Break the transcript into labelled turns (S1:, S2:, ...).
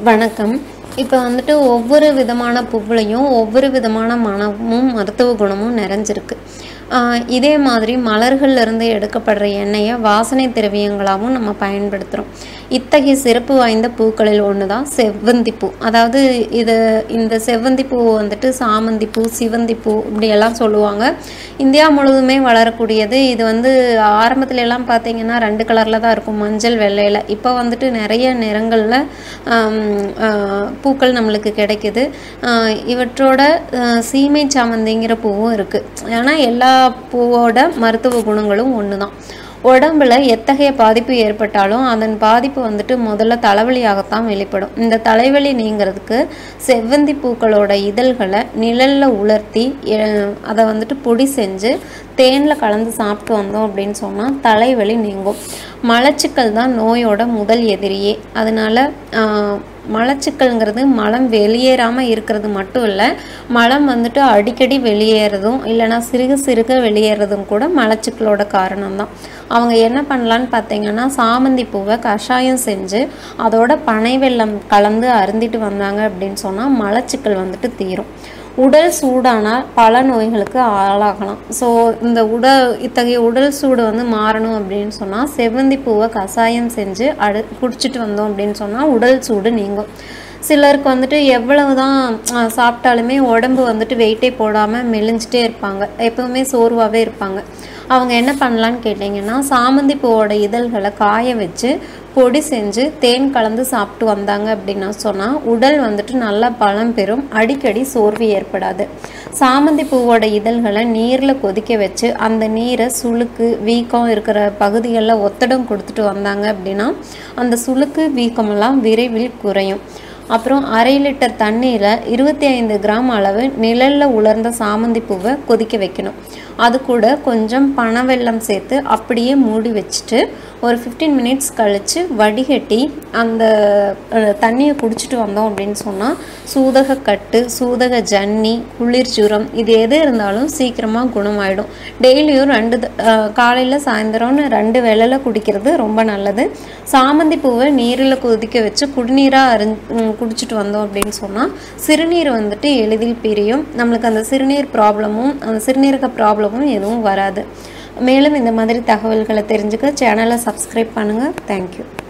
S1: வணக்கம் இப்போ வந்துட்டு ஒவ்வொரு விதமான பூவுலையும் ஒவ்வொரு விதமான மனமும் மருத்துவ குணமும் நிறைஞ்சிருக்கு ஆஹ் இதே மாதிரி மலர்கள்ல இருந்து எடுக்கப்படுற எண்ணெயை வாசனை திரவியங்களாகவும் நம்ம பயன்படுத்துகிறோம் இத்தகைய சிறப்பு வாய்ந்த பூக்களில் ஒன்று தான் செவ்வந்தி பூ அதாவது இது இந்த செவ்வந்தி பூ வந்துட்டு சாமந்தி பூ சிவந்தி பூ இப்படியெல்லாம் சொல்லுவாங்க இந்தியா முழுவதுமே வளரக்கூடியது இது வந்து ஆரம்பத்துல எல்லாம் பார்த்தீங்கன்னா ரெண்டு கலரில் தான் இருக்கும் மஞ்சள் வெள்ளையில் இப்போ வந்துட்டு நிறைய நிறங்களில் பூக்கள் நம்மளுக்கு கிடைக்குது ஆஹ் இவற்றோட ஆஹ் சீமை சாமந்திங்கிற பூவும் இருக்குது ஏன்னா எல்லா பூவோட மருத்துவ குணங்களும் ஒன்று தான் உடம்புல எத்தகைய பாதிப்பு ஏற்பட்டாலும் அதன் பாதிப்பு வந்துட்டு முதல்ல தலைவலியாகத்தான் வெளிப்படும் இந்த தலைவலி நீங்கிறதுக்கு செவ்வந்தி பூக்களோட இதழ்களை நிழல்ல உலர்த்தி எ- அதை வந்துட்டு பொடி செஞ்சு தேனில் கலந்து சாப்பிட்டு வந்தோம் அப்படின்னு சொன்னால் தலைவலி நீங்கும் மலச்சிக்கல் தான் நோயோட முதல் எதிரியே அதனால ஆஹ், மலச்சிக்கல்ங்கிறது மலம் வெளியேறாமல் இருக்கிறது மட்டும் இல்லை மலம் வந்துட்டு அடிக்கடி வெளியேறதும் இல்லைன்னா சிறுக சிறுக வெளியேறதும் கூட மலச்சிக்கலோட காரணம் தான் அவங்க என்ன பண்ணலான்னு பார்த்தீங்கன்னா சாமந்தி பூவை கஷாயம் செஞ்சு அதோட பனை வெல்லம் கலந்து அருந்திட்டு வந்தாங்க அப்படின்னு சொன்னால் மலச்சிக்கல் வந்துட்டு தீரும் உடல் சூடானால் பல நோய்களுக்கு ஆளாகலாம் ஸோ இந்த உடல் இத்தகைய உடல் சூடு வந்து மாறணும் அப்படின்னு சொன்னால் செவ்வந்தி பூவை கஷாயம் செஞ்சு அடு குடிச்சிட்டு வந்தோம் அப்படின்னு சொன்னால் உடல் சூடு நீங்கும் சிலருக்கு வந்துட்டு எவ்வளவு தான் அஹ், சாப்பிட்டாலுமே உடம்பு வந்துட்டு வெயிட்டே போடாமல் மெலிஞ்சிட்டே இருப்பாங்க எப்பவுமே சோர்வாகவே இருப்பாங்க அவங்க என்ன பண்ணலான்னு கேட்டிங்கன்னா சாமந்தி பூவோட இதழ்களை காய வச்சு பொடி செஞ்சு தேன் கலந்து சாப்பிட்டு வந்தாங்க அப்படின்னா சொன்னால் உடல் வந்துட்டு நல்லா பலம் பெறும் அடிக்கடி சோர்வு ஏற்படாது சாமந்தி பூவோட இதழ்களை நீரில் கொதிக்க வச்சு அந்த நீரை சுளுக்கு வீக்கம் இருக்கிற பகுதிகளில் ஒத்தடம் கொடுத்துட்டு வந்தாங்க அப்படின்னா அந்த சுளுக்கு வீக்கமெல்லாம் விரைவில் குறையும் அப்புறம் அரை லிட்டர் தண்ணியில் இருபத்தி ஐந்து கிராம் அளவு நிழலில் உலர்ந்த சாமந்தி பூவை கொதிக்க வைக்கணும் அது கூட கொஞ்சம் பனவெல்லம் சேர்த்து அப்படியே மூடி வச்சுட்டு ஒரு 15 மினிட்ஸ் கழித்து வடிகட்டி அந்த அஹ், தண்ணியை குடிச்சிட்டு வந்தோம் அப்படின்னு சொன்னால் சூதக கட்டு சூதக ஜன்னி குளிர் ஜுரம் இது எது இருந்தாலும் சீக்கிரமாக குணமாயிடும் டெய்லியும் ரெண்டு காலையில் சாயந்தரம்னு ரெண்டு வேளையில் குடிக்கிறது ரொம்ப நல்லது சாமந்தி பூவை நீரில் கொதிக்க வச்சு குடிநீராக அரிஞ் ம், குடிச்சிட்டு வந்தோம் அப்படின்னு சொன்னால் சிறுநீர் வந்துட்டு எளிதில் பிரியும் நம்மளுக்கு அந்த சிறுநீர் ப்ராப்ளமும் அந்த சிறுநீரக ப்ராப்ளமும் எதுவும் வராது மேலும் இந்த மாதிரி தகவல்களை தெரிஞ்சுக்க சேனலை சப்ஸ்கிரைப் பண்ணுங்கள் தேங்க்யூ